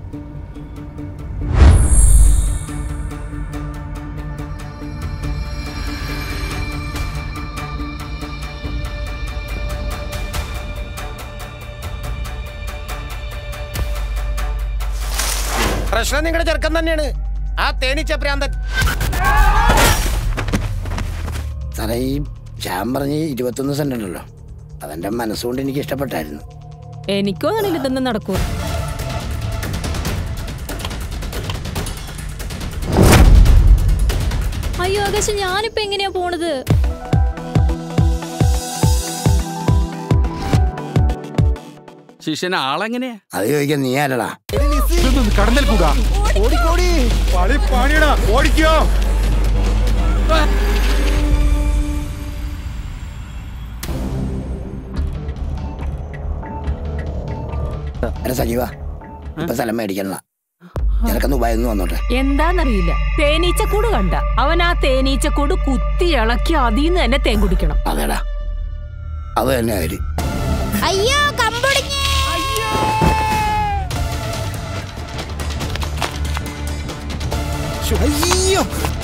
പ്രശ്നം നിങ്ങളുടെ ചെറുക്കൻ തന്നെയാണ് ആ തേനീച്ച പ്രാന്തൻ സാറേ ഈ ശ്യാം പറഞ്ഞ് ഇരുപത്തൊന്ന് സെന്റ് ഉണ്ടല്ലോ അതെന്റെ മനസ്സുകൊണ്ട് എനിക്ക് ഇഷ്ടപ്പെട്ടായിരുന്നു എനിക്കോ അങ്ങനെ ഇതൊന്നും നടക്കൂ അയ്യോ ആകാശം ഞാനിപ്പോ എങ്ങനെയാ പോണത് ശിഷ്യൻ ആളെങ്ങനെയാ അത് ചോദിക്കാൻ നീ ആരടാ കടന്നൽ കൂടാ ഓടിക്കോടി പണി പണിയടാ ഓടിക്കോ അരെ സജീവ ഇപ്പൊ സ്ഥലം മേടിക്കണല്ല നിനക്കൊന്ന് ഉപായൊന്നും വന്നോട്ടെ എന്താന്നറിയില്ല തേനീച്ചക്കൂട് കണ്ട അവൻ ആ തേനീച്ചക്കൂട് കുത്തി ഇളക്കി അതിന്ന് തന്നെ തേൻ കുടിക്കണം അതേടാ അത് തന്നെ അവര് അയ്യോ കമ്പൊടിഞ്ഞേ അയ്യോ